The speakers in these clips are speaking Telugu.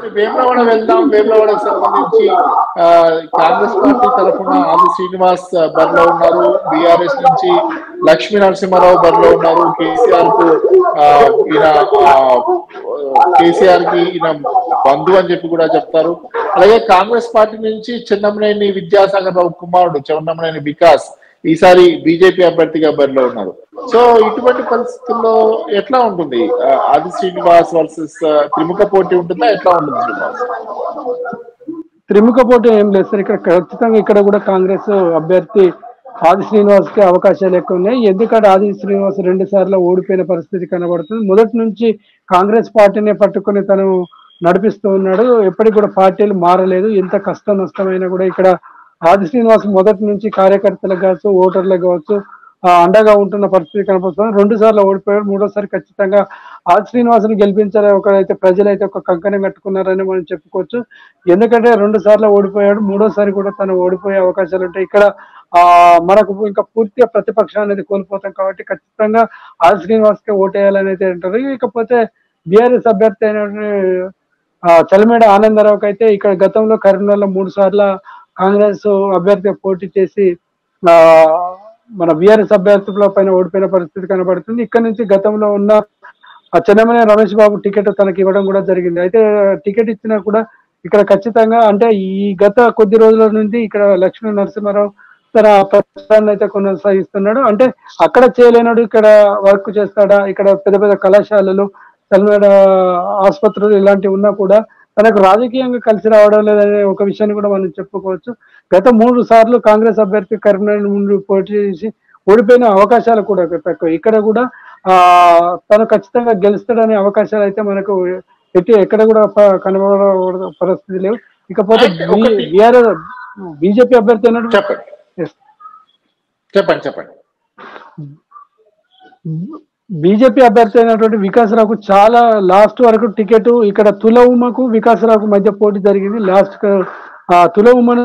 మరి వేములవాడ వెళ్దాం వేములవాడకు సంబంధించి ఆ, కాంగ్రెస్ పార్టీ తరఫున ఆది శ్రీనివాస్ ఆ, బరిలో ఉన్నారు బీఆర్ఎస్ నుంచి లక్ష్మీ నరసింహారావు బరిలో ఉన్నారు కేసీఆర్ కు ఆ, ఈయన కేసీఆర్ కి ఈయన బంధు అని చెప్పి కూడా చెప్తారు అలాగే కాంగ్రెస్ పార్టీ నుంచి చెన్నమనేని విద్యాసాగర్ రావు కుమారుడు చెన్నమనేని వికాస్ ఈసారి బీజేపీ అభ్యర్థిగా బరిలో ఉన్నారు సో ఇటువంటి పరిస్థితుల్లో ఎట్లా ఉంటుంది ఆ, ఆది శ్రీనివాస్ వర్సెస్ త్రిముఖ పోటీ ఉంటుందా ఎట్లా ఉంటుంది శ్రీనివాస్ త్రిముఖ పోటీ ఏం లేదు సార్ ఇక్కడ ఖచ్చితంగా ఇక్కడ కూడా కాంగ్రెస్ అభ్యర్థి ఆది శ్రీనివాస్ కి అవకాశాలు ఎక్కువ ఉన్నాయి ఎందుకంటే ఆది శ్రీనివాస్ రెండు సార్లు ఓడిపోయిన పరిస్థితి కనబడుతుంది మొదటి నుంచి కాంగ్రెస్ పార్టీనే పట్టుకొని తను నడిపిస్తూ ఉన్నాడు ఎప్పటికి కూడా పార్టీలు మారలేదు ఎంత కష్టం నష్టమైనా కూడా ఇక్కడ ఆది శ్రీనివాస్ మొదటి నుంచి కార్యకర్తలకు కావచ్చు ఓటర్లకు కావచ్చు ఆ, అండగా ఉంటున్న పరిస్థితి కనపడుతుంది రెండు సార్లు ఓడిపోయాడు మూడోసారి ఖచ్చితంగా ఆది శ్రీనివాసుని గెలిపించాలని ఒకరైతే ప్రజలైతే ఒక కంకణం కట్టుకున్నారని మనం చెప్పుకోవచ్చు ఎందుకంటే రెండు సార్లు ఓడిపోయాడు మూడోసారి కూడా తను ఓడిపోయే అవకాశాలు ఉంటాయి ఇక్కడ ఆ మనకు ఇంకా పూర్తిగా ప్రతిపక్షం అనేది కోల్పోతాం కాబట్టి ఖచ్చితంగా ఆది శ్రీనివాస్ కి ఓటేయాలని అయితే అంటారు ఇకపోతే బీఆర్ఎస్ అభ్యర్థి అయిన చలిమేడ ఆనందరావుకి అయితే ఇక్కడ గతంలో కరీంనగర్లో మూడు సార్లు కాంగ్రెస్ అభ్యర్థిగా పోటీ చేసి ఆ మన బీఆర్ఎస్ అభ్యర్థుల పైన ఓడిపోయిన పరిస్థితి కనబడుతుంది ఇక్కడ నుంచి గతంలో ఉన్న ఆ చెన్నమనే రమేష్ బాబు టికెట్ తనకి ఇవ్వడం కూడా జరిగింది అయితే టికెట్ ఇచ్చినా కూడా ఇక్కడ ఖచ్చితంగా అంటే ఈ గత కొద్ది రోజుల నుండి ఇక్కడ లక్ష్మీ నరసింహారావు తన ప్రచారాన్ని అయితే కొనసాగిస్తున్నాడు అంటే అక్కడ చేయలేనాడు ఇక్కడ వర్క్ చేస్తాడా ఇక్కడ పెద్ద పెద్ద కళాశాలలు తలమేడ ఆసుపత్రులు ఇలాంటివి ఉన్నా కూడా తనకు రాజకీయంగా కలిసి రావడం లేదనే ఒక విషయాన్ని కూడా మనం చెప్పుకోవచ్చు గత మూడు సార్లు కాంగ్రెస్ అభ్యర్థి కరీంనగర్ ముందు పోటీ చేసి ఓడిపోయిన అవకాశాలు కూడా తక్కువ ఇక్కడ కూడా ఆ తను ఖచ్చితంగా గెలుస్తాడనే అవకాశాలు అయితే మనకు ఎట్టి ఎక్కడ కూడా ప- కనబడ పరిస్థితి లేవు ఇకపోతే అయితే ఒకటి- బీఆర్ఎస్ బీజేపీ అభ్యర్థి అన్నట్టు చెప్పండి Yes. చెప్పండి చెప్పండి బీజేపీ అభ్యర్థి అయినటువంటి వికాసరావుకు చాలా లాస్ట్ వరకు టికెట్ ఇక్కడ తుల ఉమకు వికాసరావుకు మధ్య పోటీ జరిగింది లాస్ట్ ఆ తుల ఉమను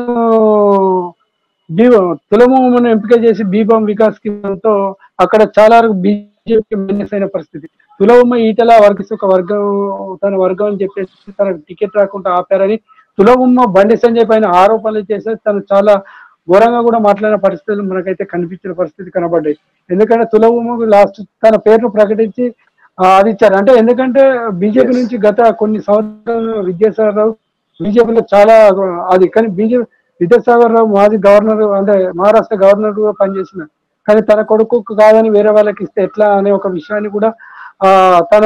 బీ- తుల ఉమను ఎంపిక చేసి బీబాం వికాస్ కి తో అక్కడ చాలా వరకు బీజేపీ మైనస్ అయిన పరిస్థితి తుల ఉమ ఈటల వర్గస్ ఒక వర్గం తన వర్గం అని చెప్పేసి తనకు టికెట్ రాకుండా ఆపారని తుల ఉమ్మ బండి సంజయ్ పైన ఆరోపణలు చేసేసి తను చాలా ఘోరంగా కూడా మాట్లాడిన పరిస్థితులు మనకైతే కనిపించిన పరిస్థితి కనబడ్డాయి ఎందుకంటే తులభూమికి లాస్ట్ తన పేరును ప్రకటించి ఆ, అది ఇచ్చారు అంటే ఎందుకంటే బీజేపీ నుంచి గత కొన్ని సంవత్సరాలు విద్యాసాగర్ రావు బీజేపీలో చాలా అది కానీ బీజేపీ విద్యాసాగర్ రావు మాజీ గవర్నర్ అంటే మహారాష్ట్ర గవర్నర్ గా పనిచేసిన కానీ తన కొడుకు కాదని వేరే వాళ్ళకి ఇస్తే ఎట్లా అనే ఒక విషయాన్ని కూడా ఆ తన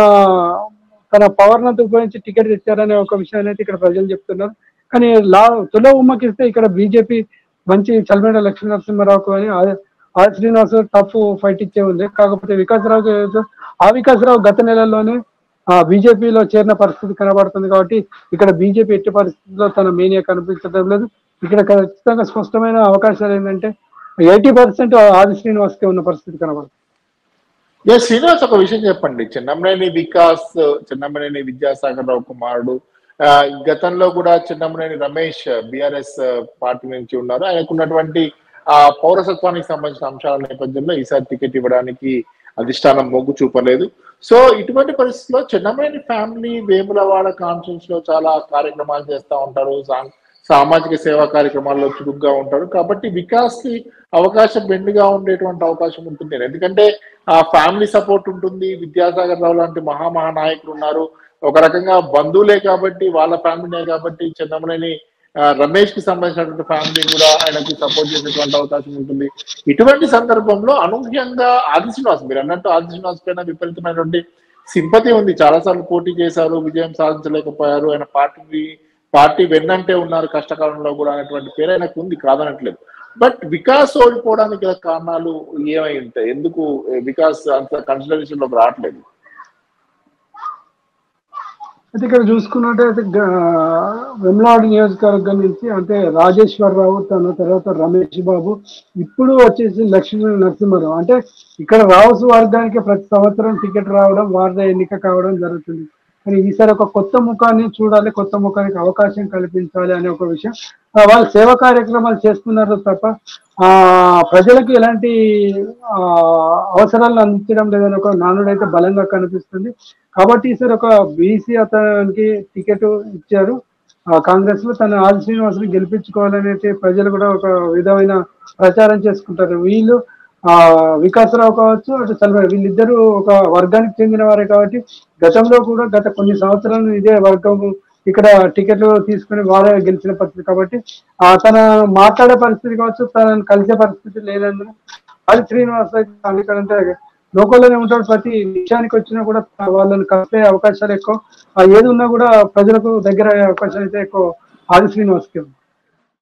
తన పవర్ నంత ఉపయోగించి టికెట్ ఇచ్చారనే ఒక విషయాన్ని అయితే ఇక్కడ ప్రజలు చెప్తున్నారు కానీ లా తుల ఉమ్మకి ఇస్తే ఇక్కడ బీజేపీ మంచి చల్మేడ లక్ష్మీ నరసింహారావుకు అని ఆ- ఆ శ్రీనివాస్ టఫ్ ఫైట్ ఇచ్చే ఉంది కాకపోతే వికాసరావు ఆ వికాసరావు గత నెలల్లోనే ఆ బీజేపీలో చేరిన పరిస్థితి కనబడుతుంది కాబట్టి ఇక్కడ బీజేపీ ఎట్టి పరిస్థితుల్లో తన మేనియా కనిపించడం లేదు ఇక్కడ ఖచ్చితంగా స్పష్టమైన అవకాశాలు ఏంటంటే ఎయిటీ పర్సెంట్ ఆది శ్రీనివాస్ కే ఉన్న పరిస్థితి కనబడుతుంది ఏ శ్రీనివాస్ ఒక విషయం చెప్పండి చిన్నమనేని వికాస్ చిన్నమనేని విద్యాసాగర్ రావు కుమారుడు ఆ, గతంలో కూడా చిన్నమనేని రమేష్ బిఆర్ఎస్ పార్టీ నుంచి ఉన్నారు ఆయనకు ఉన్నటువంటి ఆ పౌరసత్వానికి సంబంధించిన అంశాల నేపథ్యంలో ఈసారి టికెట్ ఇవ్వడానికి అధిష్టానం మొగ్గు చూపలేదు సో ఇటువంటి పరిస్థితుల్లో చిన్నమనేని ఫ్యామిలీ వేములవాడ కాన్ఫరెన్స్ లో చాలా కార్యక్రమాలు చేస్తూ ఉంటారు సా- సామాజిక సేవా కార్యక్రమాల్లో చురుగ్గా ఉంటారు కాబట్టి వికాస్ కి అవకాశం బెండుగా ఉండేటువంటి అవకాశం ఉంటుంది ఎందుకంటే ఆ ఫ్యామిలీ సపోర్ట్ ఉంటుంది విద్యాసాగర్ రావు లాంటి మహామహా నాయకులు ఉన్నారు ఒక రకంగా బంధువులే కాబట్టి వాళ్ళ ఫ్యామిలీనే కాబట్టి చంద్రమనేని ఆ, రమేష్ కి సంబంధించినటువంటి ఫ్యామిలీ కూడా ఆయనకి సపోర్ట్ చేసేటువంటి అవకాశం ఉంటుంది ఇటువంటి సందర్భంలో అనూహ్యంగా ఆది శ్రీనివాస్ మీరు అన్నట్టు ఆది శ్రీనివాస్ పైన విపరీతమైనటువంటి సింపతి ఉంది చాలాసార్లు పోటీ చేశారు విజయం సాధించలేకపోయారు ఆయన పార్టీ పార్టీ వెన్నంటే ఉన్నారు కష్టకాలంలో కూడా అనేటువంటి పేరు ఆయనకు ఉంది కాదనట్లేదు బట్ వికాస్ ఓడిపోవడానికి గల కారణాలు ఏమై ఉంటాయి ఎందుకు వికాస్ అంత కన్సిడరేషన్ లోకి రావట్లేదు అయితే ఇక్కడ చూసుకున్నట్టయితే గ- వెమ్లాడు నియోజకవర్గం నుంచి అంటే రాజేశ్వరరావు తన తర్వాత రమేష్ బాబు ఇప్పుడు వచ్చేసి లక్ష్మీ నరసింహారావు అంటే ఇక్కడ రావుసు వర్గానికి ప్రతి సంవత్సరం టికెట్ రావడం వారిదే ఎన్నిక కావడం జరుగుతుంది కానీ ఈసారి ఒక కొత్త ముఖాన్ని చూడాలి కొత్త ముఖానికి అవకాశం కల్పించాలి అనే ఒక విషయం ఆ, వాళ్ళు సేవా కార్యక్రమాలు చేస్తున్నారు తప్ప ఆ ప్రజలకు ఎలాంటి ఆ, అవసరాలను అందించడం లేదని ఒక నానుడైతే బలంగా కనిపిస్తుంది కాబట్టి ఈసారి ఒక బీసీ అతనికి టికెట్ ఇచ్చారు ఆ కాంగ్రెస్ లో తన ఆది శ్రీనివాసుని గెలిపించుకోవాలనే ప్రజలు కూడా ఒక విధమైన ప్రచారం చేసుకుంటారు వీళ్ళు ఆ వికాసరావు కావచ్చు అటు సల్మాన్ వీళ్ళిద్దరూ ఒక వర్గానికి చెందిన వారే కాబట్టి గతంలో కూడా గత కొన్ని సంవత్సరాలు ఇదే వర్గం ఇక్కడ టికెట్లు తీసుకుని వారే గెలిచిన పరిస్థితి కాబట్టి ఆ తన మాట్లాడే పరిస్థితి కావచ్చు తనను కలిసే పరిస్థితి లేనందున ఆది శ్రీనివాస్ అయితే ఎందుకంటే లోకల్లోనే ఉంటాడు ప్రతి విషయానికి వచ్చినా కూడా వాళ్ళని కలిసే అవకాశాలు ఎక్కువ ఆ ఏది ఉన్నా కూడా ప్రజలకు దగ్గర అయ్యే అవకాశాలు అయితే ఎక్కువ ఆది శ్రీనివాస్కి ఉంది.